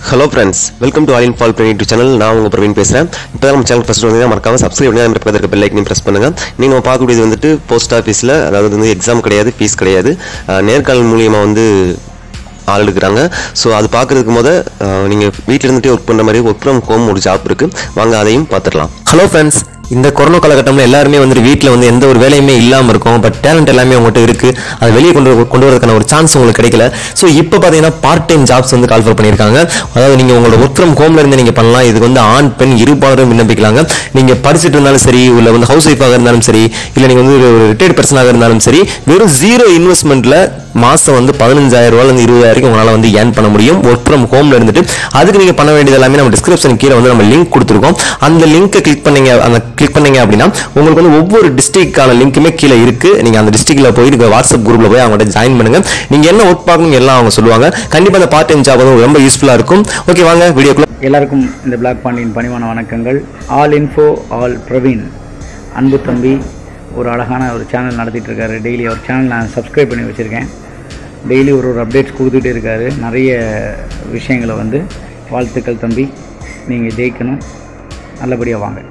hello friends welcome to all in fall YouTube channel நான் உங்கள் பிரவீன் பேசுகிறேன் இப்போ நம்ம சேனல் ஃபஸ்ட் வந்து மறக்காம சப்ஸ்கிரைப் பண்ணி அந்த பக்கத்தில் இருக்க பெல் ஐக்கனையும் ப்ரெஸ் பண்ணுங்கள் நீங்கள் நம்ம பார்க்கக்கூடியது வந்துட்டு போஸ்ட் ஆஃபீஸில் அதாவது வந்து எக்ஸாம் கிடையாது ஃபீஸ் கிடையாது அஹ், நேர்காணல் மூலியமாக வந்து ஆள் எடுக்கிறாங்க ஸோ அது பார்க்குறதுக்கு முத நீங்கள் வீட்டில் இருந்துகிட்டே ஒர்க் பண்ணுற மாதிரி ஒர்க் ஃப்ரம் ஹோம் ஒரு ஜாப் இருக்குது வாங்க அதையும் பார்த்துடலாம் ஹலோ ஃப்ரெண்ட்ஸ் இந்த கொரோனா காலகட்டம்ல எல்லாருமே வந்துட்டு வீட்டில் வந்து எந்த ஒரு வேலையுமே இல்லாமல் இருக்கும் பட் டேலண்ட் எல்லாமே உங்கள்கிட்ட இருக்கு அதை வெளியே கொண்டு வர- கொண்டு வரதுக்கான ஒரு சான்ஸ் உங்களுக்கு கிடைக்கல ஸோ இப்போ பார்த்தீங்கன்னா பார்ட் டைம் ஜாப்ஸ் வந்து கால்ஃபர் பண்ணியிருக்காங்க அதாவது நீங்கள் உங்களோட ஒர்க் ஃப்ரம் ஹோம்ல இருந்து நீங்கள் பண்ணலாம் இதுக்கு வந்து ஆண் பெண் இருபாலரும் விண்ணப்பிக்கலாங்க நீங்கள் படிச்சுட்டு இருந்தாலும் சரி இல்லை வந்து ஹவுஸ் ஒய்ஃபாக இருந்தாலும் சரி இல்லை நீங்கள் வந்து ஒரு ரிட்டையர்ட் பர்சனாக இருந்தாலும் சரி வெறும் ஜீரோ இன்வெஸ்ட்மெண்ட்ல மாசம் வந்து பதினஞ்சாயிரம் ரூபாயிலிருந்து இருபதாயிரம் உங்களால் வந்து ஏர்ன் பண்ண முடியும் ஒர்க் ஃப்ரம் ஹோம்ல இருந்துட்டு அதுக்கு நீங்க பண்ண வேண்டியது எல்லாமே நம்ம டிஸ்கிரிப்ஷன் கீழே வந்து நம்ம லிங்க் கொடுத்துருக்கோம் அந்த லிங்கை கிளிக் பண்ணீங்க அந்த கிளிக் பண்ணீங்க அப்படின்னா உங்களுக்கு வந்து ஒவ்வொரு டிஸ்ட்ரிக்டான லிங்க்குமே கீழே இருக்கு நீங்க அந்த டிஸ்ட்ரிக்ட்ல போய் நீங்க வாட்ஸ்அப் குரூப்ல போய் அவங்கள்ட்ட ஜாயின் பண்ணுங்க நீங்க என்ன ஒர்க் பார்க்கணும் எல்லாம் அவங்க சொல்லுவாங்க கண்டிப்பா அந்த பார்ட் டைம் ஜாப் வந்து ரொம்ப யூஸ்ஃபுல்லா இருக்கும் ஓகே வாங்க வீடியோக்குள்ள எல்லாருக்கும் இந்த பிளாக் பாண்டியின் பணிவான வணக்கங்கள் ஆல் இன்ஃபோ ஆல் பிரவீன் அன்பு தம்பி ஒரு அழகான ஒரு சேனல் நடத்திட்டு இருக்காரு டெய்லி அவர் சேனல் நான் சப்ஸ்கிரைப் பண்ணி வச்சுருக்கேன் டெய்லி ஒரு ஒரு அப்டேட்ஸ் கொடுத்துட்டே இருக்காரு நிறைய விஷயங்களை வந்து வாழ்த்துக்கள் தம்பி நீங்கள் ஜெயிக்கணும் நல்லபடியாக வாங்க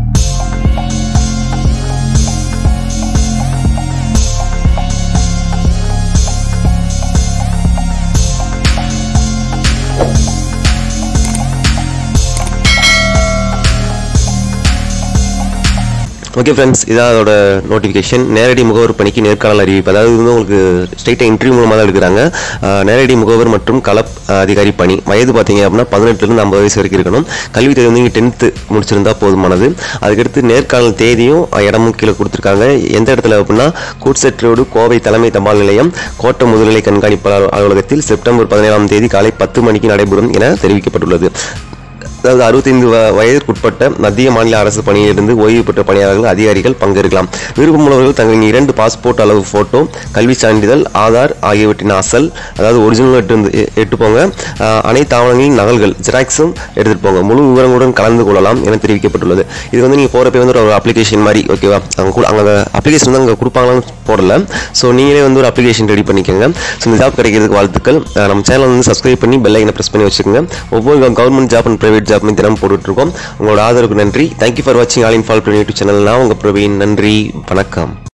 ஓகே ஃப்ரெண்ட்ஸ் இதான் அதோட நோட்டிஃபிகேஷன் நேரடி முகவர் பணிக்கு நேர்காணல் அறிவிப்பு அதாவது வந்து உங்களுக்கு ஸ்ட்ரைட்டாக இன்டர்வியூ மூலமாக தான் எடுக்கிறாங்க அஹ், நேரடி முகவர் மற்றும் களப் அஹ், அதிகாரி பணி வயது பார்த்தீங்க அப்படின்னா பதினெட்டுலேருந்து ஐம்பது வயசு வரைக்கும் இருக்கணும் கல்வி தேர்வு வந்து நீங்கள் டென்த்து முடிச்சிருந்தா போதுமானது அதுக்கடுத்து நேர்காணல் தேதியும் அஹ், இடமும் கீழே கொடுத்துருக்காங்க எந்த இடத்துல அப்படின்னா கூட்செட் ரோடு கோவை தலைமை தபால் நிலையம் கோட்டை முதுநிலை கண்காணிப்பாளர் அலுவலகத்தில் செப்டம்பர் பதினேழாம் தேதி காலை பத்து மணிக்கு நடைபெறும் என தெரிவிக்கப்பட்டுள்ளது அதாவது அறுபத்தைந்து வ- வயதிற்குட்பட்ட மத்திய மாநில அரசு பணியிலிருந்து ஓய்வு பெற்ற பணியாளர்கள் அதிகாரிகள் பங்கேற்கலாம் விருப்பமுள்ளவர்கள் தங்களின் இரண்டு பாஸ்போர்ட் அளவு போட்டோ கல்வி சான்றிதழ் ஆதார் ஆகியவற்றின் அசல் அதாவது ஒரிஜினல் எடுத்து எ- எட்டு போங்க அஹ், அனைத்து ஆவணங்களின் நகல்கள் ஜெராக்ஸும் எடுத்துட்டு போங்க முழு விவரங்களுடன் கலந்து கொள்ளலாம் என தெரிவிக்கப்பட்டுள்ளது இது வந்து நீங்கள் போகிறப்ப வந்து ஒரு அப்ளிகேஷன் மாதிரி ஓகேவா அங்கே கு- அங்கே அப்ளிகேஷன் வந்து அங்கே கொடுப்பாங்களான்னு போடல ஸோ நீங்களே வந்து ஒரு அப்ளிகேஷன் ரெடி பண்ணிக்கோங்க ஸோ இந்த ஜாப் கிடைக்கிறதுக்கு வாழ்த்துக்கள் அஹ், நம்ம சேனல் வந்து சப்ஸ்கிரைப் பண்ணி பெல் ஐக்கனை ப்ரெஸ் பண்ணி வச்சுக்கோங்க ஒவ்வொரு கவர்மெண்ட் ஜாப் அண்ட் பிரைவேட் ஜாப்னு தினம் போட்டுட்ருக்கோம் உங்களோட ஆதரவுக்கு நன்றி தேங்க்யூ ஃபார் வாட்சிங் all in fall YouTube channel நான் உங்கள் பிரவீன் நன்றி வணக்கம்